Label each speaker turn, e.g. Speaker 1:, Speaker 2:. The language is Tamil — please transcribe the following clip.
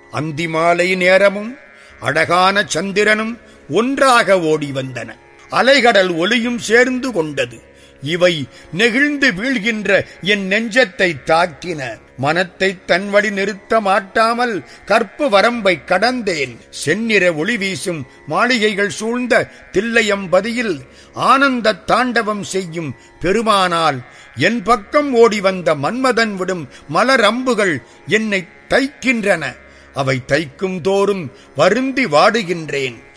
Speaker 1: அந்திமாலை நேரமும் அழகான சந்திரனும் ஒன்றாக ஓடி வந்தன அலைகடல் ஒலியும் சேர்ந்து கொண்டது இவை நெகிழ்ந்து வீழ்கின்ற என் நெஞ்சத்தை தாக்கின மனத்தை தன் வழி நிறுத்த மாட்டாமல் கற்பு வரம்பை கடந்தேன் செந்நிற ஒளி வீசும் மாளிகைகள் சூழ்ந்த தில்லையம்பதியில் ஆனந்த தாண்டவம் செய்யும் பெருமானால் என் பக்கம் ஓடி வந்த மன்மதன் விடும் மலரம்புகள் என்னை தைக்கின்றன அவை தைக்கும் தோறும் வருந்தி வாடுகின்றேன்